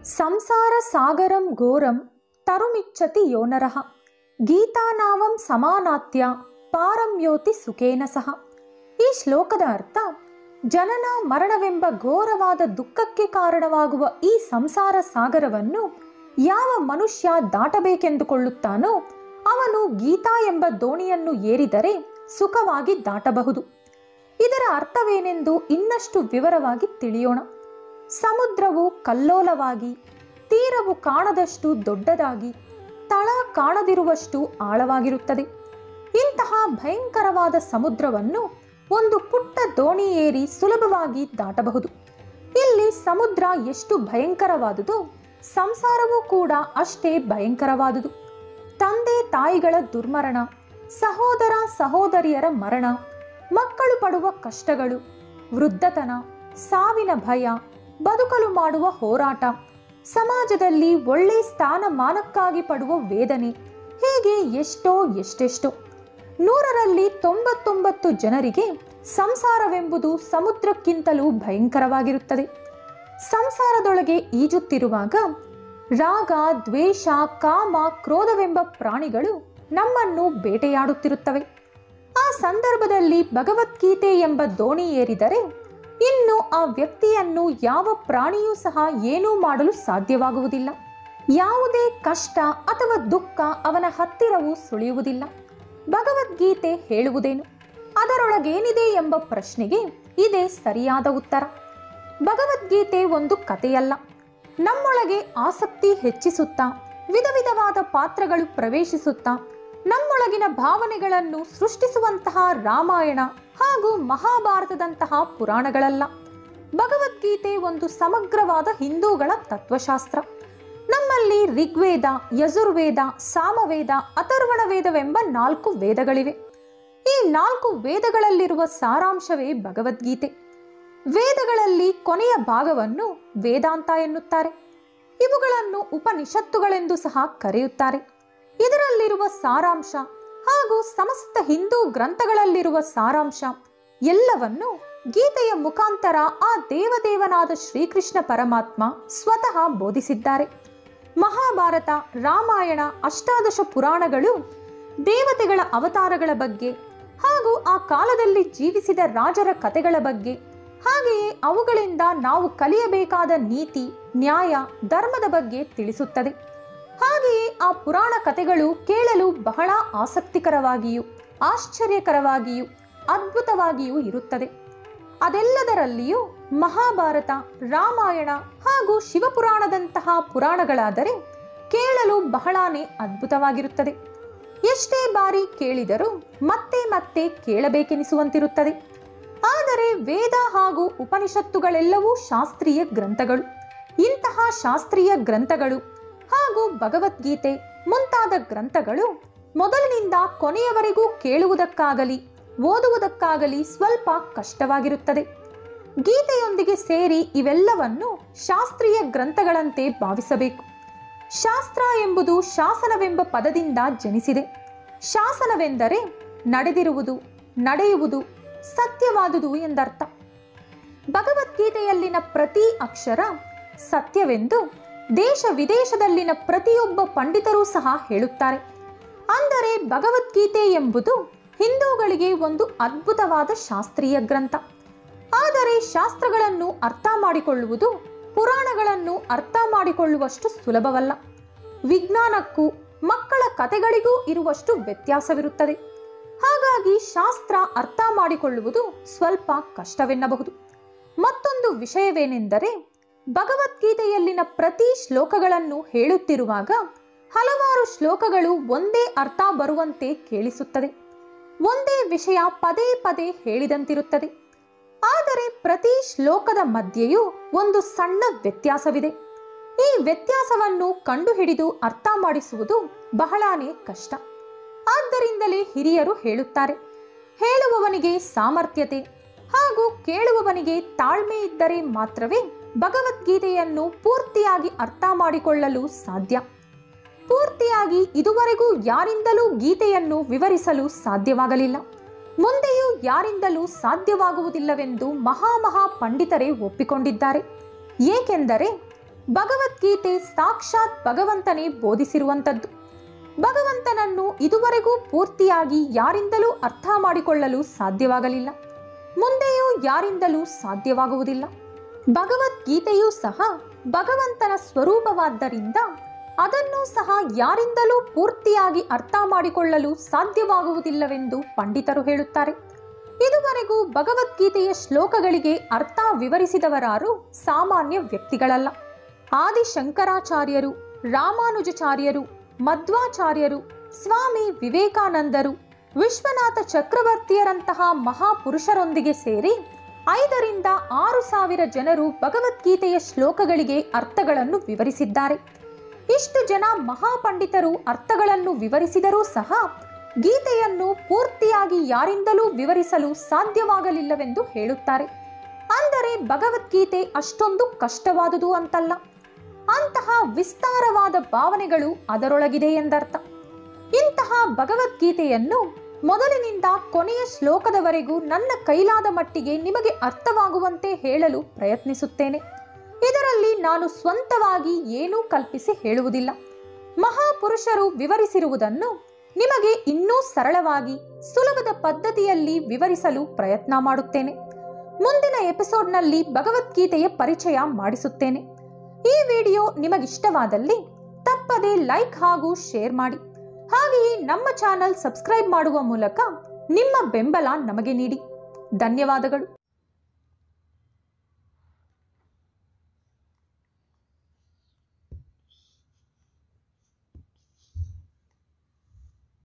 ಸಂಸಾರ ಸಾಗರಂ ಘೋರಂ ತರುಮಿಚ್ಚತಿ ಯೋನರಃ ಗೀತಾನಾವಂ ಸಮಾನಾತ್ಯ ಪಾರಮ್ಯೋತಿ ಸುಖೇನ ಸಹ ಈ ಶ್ಲೋಕದ ಅರ್ಥ ಜನನ ಮರಣವೆಂಬ ಘೋರವಾದ ದುಃಖಕ್ಕೆ ಕಾರಣವಾಗುವ ಈ ಸಂಸಾರ ಸಾಗರವನ್ನು ಯಾವ ಮನುಷ್ಯ ದಾಟಬೇಕೆಂದುಕೊಳ್ಳುತ್ತಾನೋ ಅವನು ಗೀತಾ ಎಂಬ ದೋಣಿಯನ್ನು ಏರಿದರೆ ಸುಖವಾಗಿ ದಾಟಬಹುದು ಇದರ ಅರ್ಥವೇನೆಂದು ಇನ್ನಷ್ಟು ವಿವರವಾಗಿ ತಿಳಿಯೋಣ ಸಮುದ್ರವು ಕಲ್ಲೋಲವಾಗಿ ತೀರವು ಕಾಣದಷ್ಟು ದೊಡ್ಡದಾಗಿ ತಳ ಕಾಣದಿರುವಷ್ಟು ಆಳವಾಗಿರುತ್ತದೆ ಇಂತಹ ಭಯಂಕರವಾದ ಸಮುದ್ರವನ್ನು ಒಂದು ಪುಟ್ಟ ದೋಣಿ ಏರಿ ಸುಲಭವಾಗಿ ದಾಟಬಹುದು ಇಲ್ಲಿ ಸಮುದ್ರ ಎಷ್ಟು ಭಯಂಕರವಾದುದೋ ಸಂಸಾರವೂ ಕೂಡ ಅಷ್ಟೇ ಭಯಂಕರವಾದುದು ತಂದೆ ತಾಯಿಗಳ ದುರ್ಮರಣ ಸಹೋದರ ಸಹೋದರಿಯರ ಮರಣ ಮಕ್ಕಳು ಪಡುವ ಕಷ್ಟಗಳು ವೃದ್ಧತನ ಸಾವಿನ ಭಯ ಬದುಕಲು ಮಾಡುವ ಹೋರಾಟ ಸಮಾಜದಲ್ಲಿ ಒಳ್ಳೆ ಸ್ಥಾನಮಾನಕ್ಕಾಗಿ ಪಡುವ ವೇದನೆ ಹೀಗೆ ಎಷ್ಟೋ ಎಷ್ಟೆಷ್ಟೋ ನೂರರಲ್ಲಿ ತೊಂಬತ್ತೊಂಬತ್ತು ಜನರಿಗೆ ಸಂಸಾರವೆಂಬುದು ಸಮುದ್ರಕ್ಕಿಂತಲೂ ಭಯಂಕರವಾಗಿರುತ್ತದೆ ಸಂಸಾರದೊಳಗೆ ಈಜುತ್ತಿರುವಾಗ ರಾಗ ದ್ವೇಷ ಕಾಮ ಕ್ರೋಧವೆಂಬ ಪ್ರಾಣಿಗಳು ನಮ್ಮನ್ನು ಬೇಟೆಯಾಡುತ್ತಿರುತ್ತವೆ ಆ ಸಂದರ್ಭದಲ್ಲಿ ಭಗವದ್ಗೀತೆ ಎಂಬ ದೋಣಿ ಏರಿದರೆ ಇನ್ನು ಆ ವ್ಯಕ್ತಿಯನ್ನು ಯಾವ ಪ್ರಾಣಿಯೂ ಸಹ ಏನೂ ಮಾಡಲು ಸಾಧ್ಯವಾಗುವುದಿಲ್ಲ ಯಾವುದೇ ಕಷ್ಟ ಅಥವಾ ದುಃಖ ಅವನ ಹತ್ತಿರವೂ ಸುಳಿಯುವುದಿಲ್ಲ ಭಗವದ್ಗೀತೆ ಹೇಳುವುದೇನು ಅದರೊಳಗೇನಿದೆ ಎಂಬ ಪ್ರಶ್ನೆಗೆ ಇದೇ ಸರಿಯಾದ ಉತ್ತರ ಭಗವದ್ಗೀತೆ ಒಂದು ಕಥೆಯಲ್ಲ ನಮ್ಮೊಳಗೆ ಆಸಕ್ತಿ ಹೆಚ್ಚಿಸುತ್ತಾ ವಿಧ ವಿಧವಾದ ಪಾತ್ರಗಳು ಪ್ರವೇಶಿಸುತ್ತಾ ನಮ್ಮೊಳಗಿನ ಭಾವನೆಗಳನ್ನು ಸೃಷ್ಟಿಸುವಂತಹ ರಾಮಾಯಣ ಹಾಗೂ ಮಹಾಭಾರತದಂತಹ ಪುರಾಣಗಳಲ್ಲ ಭಗವದ್ಗೀತೆ ಒಂದು ಸಮಗ್ರವಾದ ಹಿಂದೂಗಳ ತತ್ವಶಾಸ್ತ್ರ ನಮ್ಮಲ್ಲಿ ಋಗ್ವೇದ ಯಜುರ್ವೇದ ಸಾಮವೇದ ಅಥರ್ವಣ ವೇದವೆಂಬ ನಾಲ್ಕು ವೇದಗಳಿವೆ ಈ ನಾಲ್ಕು ವೇದಗಳಲ್ಲಿರುವ ಸಾರಾಂಶವೇ ಭಗವದ್ಗೀತೆ ವೇದಗಳಲ್ಲಿ ಕೊನೆಯ ಭಾಗವನ್ನು ವೇದಾಂತ ಎನ್ನುತ್ತಾರೆ ಇವುಗಳನ್ನು ಉಪನಿಷತ್ತುಗಳೆಂದು ಸಹ ಕರೆಯುತ್ತಾರೆ ಇದರಲ್ಲಿರುವ ಸಾರಾಂಶ ಹಾಗೂ ಸಮಸ್ತ ಹಿಂದೂ ಗ್ರಂಥಗಳಲ್ಲಿರುವ ಸಾರಾಂಶ ಎಲ್ಲವನ್ನು ಗೀತೆಯ ಮುಖಾಂತರ ಆ ದೇವದೇವನಾದ ಶ್ರೀಕೃಷ್ಣ ಪರಮಾತ್ಮ ಸ್ವತಃ ಬೋಧಿಸಿದ್ದಾರೆ ಮಹಾಭಾರತ ರಾಮಾಯಣ ಅಷ್ಟಾದಶ ಪುರಾಣಗಳು ದೇವತೆಗಳ ಅವತಾರಗಳ ಬಗ್ಗೆ ಹಾಗೂ ಆ ಕಾಲದಲ್ಲಿ ಜೀವಿಸಿದ ರಾಜರ ಕಥೆಗಳ ಬಗ್ಗೆ ಹಾಗೆಯೇ ಅವುಗಳಿಂದ ನಾವು ಕಲಿಯಬೇಕಾದ ನೀತಿ ನ್ಯಾಯ ಧರ್ಮದ ಬಗ್ಗೆ ತಿಳಿಸುತ್ತದೆ ಹಾಗೆಯೇ ಆ ಪುರಾಣ ಕಥೆಗಳು ಕೇಳಲು ಬಹಳ ಆಸಕ್ತಿಕರವಾಗಿಯೂ ಆಶ್ಚರ್ಯಕರವಾಗಿಯೂ ಅದ್ಭುತವಾಗಿಯೂ ಇರುತ್ತದೆ ಅದೆಲ್ಲದರಲ್ಲಿಯೂ ಮಹಾಭಾರತ ರಾಮಾಯಣ ಹಾಗೂ ಶಿವಪುರಾಣದಂತಹ ಪುರಾಣಗಳಾದರೆ ಕೇಳಲು ಬಹಳಾನೇ ಅದ್ಭುತವಾಗಿರುತ್ತದೆ ಎಷ್ಟೇ ಬಾರಿ ಕೇಳಿದರೂ ಮತ್ತೆ ಮತ್ತೆ ಕೇಳಬೇಕೆನಿಸುವಂತಿರುತ್ತದೆ ಆದರೆ ವೇದ ಹಾಗೂ ಉಪನಿಷತ್ತುಗಳೆಲ್ಲವೂ ಶಾಸ್ತ್ರೀಯ ಗ್ರಂಥಗಳು ಇಂತಹ ಶಾಸ್ತ್ರೀಯ ಗ್ರಂಥಗಳು ಹಾಗೂ ಭಗವದ್ಗೀತೆ ಮುಂತಾದ ಗ್ರಂಥಗಳು ಮೊದಲಿನಿಂದ ಕೊನೆಯವರೆಗೂ ಕೇಳುವುದಕ್ಕಾಗಲಿ ಓದುವುದಕ್ಕಾಗಲಿ ಸ್ವಲ್ಪ ಕಷ್ಟವಾಗಿರುತ್ತದೆ ಗೀತೆಯೊಂದಿಗೆ ಸೇರಿ ಇವೆಲ್ಲವನ್ನು ಶಾಸ್ತ್ರೀಯ ಗ್ರಂಥಗಳಂತೆ ಭಾವಿಸಬೇಕು ಶಾಸ್ತ್ರ ಎಂಬುದು ಶಾಸನವೆಂಬ ಪದದಿಂದ ಜನಿಸಿದೆ ಶಾಸನವೆಂದರೆ ನಡೆದಿರುವುದು ನಡೆಯುವುದು ಸತ್ಯವಾದುದು ಎಂದರ್ಥ ಭಗವದ್ಗೀತೆಯಲ್ಲಿನ ಪ್ರತಿ ಅಕ್ಷರ ಸತ್ಯವೆಂದು ದೇಶ ವಿದೇಶದಲ್ಲಿನ ಪ್ರತಿಯೊಬ್ಬ ಪಂಡಿತರೂ ಸಹ ಹೇಳುತ್ತಾರೆ ಅಂದರೆ ಭಗವದ್ಗೀತೆ ಎಂಬುದು ಹಿಂದೂಗಳಿಗೆ ಒಂದು ಅದ್ಭುತವಾದ ಶಾಸ್ತ್ರೀಯ ಗ್ರಂಥ ಆದರೆ ಶಾಸ್ತ್ರಗಳನ್ನು ಅರ್ಥ ಮಾಡಿಕೊಳ್ಳುವುದು ಪುರಾಣಗಳನ್ನು ಅರ್ಥ ಮಾಡಿಕೊಳ್ಳುವಷ್ಟು ಸುಲಭವಲ್ಲ ವಿಜ್ಞಾನಕ್ಕೂ ಮಕ್ಕಳ ಕಥೆಗಳಿಗೂ ಇರುವಷ್ಟು ವ್ಯತ್ಯಾಸವಿರುತ್ತದೆ ಹಾಗಾಗಿ ಶಾಸ್ತ್ರ ಅರ್ಥ ಮಾಡಿಕೊಳ್ಳುವುದು ಸ್ವಲ್ಪ ಕಷ್ಟವೆನ್ನಬಹುದು ಮತ್ತೊಂದು ವಿಷಯವೇನೆಂದರೆ ಭಗವದ್ಗೀತೆಯಲ್ಲಿನ ಪ್ರತಿ ಶ್ಲೋಕಗಳನ್ನು ಹೇಳುತ್ತಿರುವಾಗ ಹಲವಾರು ಶ್ಲೋಕಗಳು ಒಂದೇ ಅರ್ಥ ಬರುವಂತೆ ಕೇಳಿಸುತ್ತದೆ ಒಂದೇ ವಿಷಯ ಪದೇ ಪದೇ ಹೇಳಿದಂತಿರುತ್ತದೆ ಆದರೆ ಪ್ರತಿ ಶ್ಲೋಕದ ಮಧ್ಯೆಯೂ ಒಂದು ಸಣ್ಣ ವ್ಯತ್ಯಾಸವಿದೆ ಈ ವ್ಯತ್ಯಾಸವನ್ನು ಕಂಡುಹಿಡಿದು ಅರ್ಥ ಮಾಡಿಸುವುದು ಬಹಳಾನೇ ಕಷ್ಟ ಆದ್ದರಿಂದಲೇ ಹಿರಿಯರು ಹೇಳುತ್ತಾರೆ ಹೇಳುವವನಿಗೆ ಸಾಮರ್ಥ್ಯತೆ ಹಾಗೂ ಕೇಳುವವನಿಗೆ ತಾಳ್ಮೆ ಇದ್ದರೆ ಮಾತ್ರವೇ ಭಗವದ್ಗೀತೆಯನ್ನು ಪೂರ್ತಿಯಾಗಿ ಅರ್ಥ ಮಾಡಿಕೊಳ್ಳಲು ಸಾಧ್ಯ ಪೂರ್ತಿಯಾಗಿ ಇದುವರೆಗೂ ಯಾರಿಂದಲೂ ಗೀತೆಯನ್ನು ವಿವರಿಸಲು ಸಾಧ್ಯವಾಗಲಿಲ್ಲ ಮುಂದೆಯೂ ಯಾರಿಂದಲೂ ಸಾಧ್ಯವಾಗುವುದಿಲ್ಲವೆಂದು ಮಹಾಮಹಾ ಪಂಡಿತರೇ ಒಪ್ಪಿಕೊಂಡಿದ್ದಾರೆ ಏಕೆಂದರೆ ಭಗವದ್ಗೀತೆ ಸಾಕ್ಷಾತ್ ಭಗವಂತನೇ ಬೋಧಿಸಿರುವಂಥದ್ದು ಭಗವಂತನನ್ನು ಇದುವರೆಗೂ ಪೂರ್ತಿಯಾಗಿ ಯಾರಿಂದಲೂ ಅರ್ಥ ಮಾಡಿಕೊಳ್ಳಲು ಸಾಧ್ಯವಾಗಲಿಲ್ಲ ಮುಂದೆಯೂ ಯಾರಿಂದಲೂ ಸಾಧ್ಯವಾಗುವುದಿಲ್ಲ ಭಗವದ್ಗೀತೆಯೂ ಸಹ ಭಗವಂತನ ಸ್ವರೂಪವಾದ್ದರಿಂದ ಅದನ್ನು ಸಹ ಯಾರಿಂದಲೂ ಪೂರ್ತಿಯಾಗಿ ಅರ್ಥ ಮಾಡಿಕೊಳ್ಳಲು ಸಾಧ್ಯವಾಗುವುದಿಲ್ಲವೆಂದು ಪಂಡಿತರು ಹೇಳುತ್ತಾರೆ ಇದುವರೆಗೂ ಭಗವದ್ಗೀತೆಯ ಶ್ಲೋಕಗಳಿಗೆ ಅರ್ಥ ವಿವರಿಸಿದವರಾರು ಸಾಮಾನ್ಯ ವ್ಯಕ್ತಿಗಳಲ್ಲ ಆದಿಶಂಕರಾಚಾರ್ಯರು ರಾಮಾನುಜಾಚಾರ್ಯರು ಮಧ್ವಾಚಾರ್ಯರು ಸ್ವಾಮಿ ವಿವೇಕಾನಂದರು ವಿಶ್ವನಾಥ ಚಕ್ರವರ್ತಿಯರಂತಹ ಮಹಾಪುರುಷರೊಂದಿಗೆ ಸೇರಿ ಐದರಿಂದ ಆರು ಸಾವಿರ ಜನರು ಭಗವದ್ಗೀತೆಯ ಶ್ಲೋಕಗಳಿಗೆ ಅರ್ಥಗಳನ್ನು ವಿವರಿಸಿದ್ದಾರೆ ಇಷ್ಟು ಜನ ಮಹಾಪಂಡಿತರು ಅರ್ಥಗಳನ್ನು ವಿವರಿಸಿದರೂ ಸಹ ಗೀತೆಯನ್ನು ಪೂರ್ತಿಯಾಗಿ ಯಾರಿಂದಲೂ ವಿವರಿಸಲು ಸಾಧ್ಯವಾಗಲಿಲ್ಲವೆಂದು ಹೇಳುತ್ತಾರೆ ಅಂದರೆ ಭಗವದ್ಗೀತೆ ಅಷ್ಟೊಂದು ಕಷ್ಟವಾದುದು ಅಂತಲ್ಲ ಅಂತಹ ವಿಸ್ತಾರವಾದ ಭಾವನೆಗಳು ಅದರೊಳಗಿದೆ ಎಂದರ್ಥ ಇಂತಹ ಭಗವದ್ಗೀತೆಯನ್ನು ಮೊದಲಿನಿಂದ ಕೊನೆಯ ಶ್ಲೋಕದವರೆಗೂ ನನ್ನ ಕೈಲಾದ ಮಟ್ಟಿಗೆ ನಿಮಗೆ ಅರ್ಥವಾಗುವಂತೆ ಹೇಳಲು ಪ್ರಯತ್ನಿಸುತ್ತೇನೆ ಇದರಲ್ಲಿ ನಾನು ಸ್ವಂತವಾಗಿ ಏನೂ ಕಲ್ಪಿಸಿ ಹೇಳುವುದಿಲ್ಲ ಮಹಾಪುರುಷರು ವಿವರಿಸಿರುವುದನ್ನು ನಿಮಗೆ ಇನ್ನೂ ಸರಳವಾಗಿ ಸುಲಭದ ಪದ್ಧತಿಯಲ್ಲಿ ವಿವರಿಸಲು ಪ್ರಯತ್ನ ಮಾಡುತ್ತೇನೆ ಮುಂದಿನ ಎಪಿಸೋಡ್ನಲ್ಲಿ ಭಗವದ್ಗೀತೆಯ ಪರಿಚಯ ಮಾಡಿಸುತ್ತೇನೆ ಈ ವಿಡಿಯೋ ನಿಮಗಿಷ್ಟವಾದಲ್ಲಿ ತಪ್ಪದೆ ಲೈಕ್ ಹಾಗೂ ಶೇರ್ ಮಾಡಿ ಹಾಗೆಯೇ ನಮ್ಮ ಚಾನಲ್ ಸಬ್ಸ್ಕ್ರೈಬ್ ಮಾಡುವ ಮೂಲಕ ನಿಮ್ಮ ಬೆಂಬಲ ನಮಗೆ ನೀಡಿ ಧನ್ಯವಾದಗಳು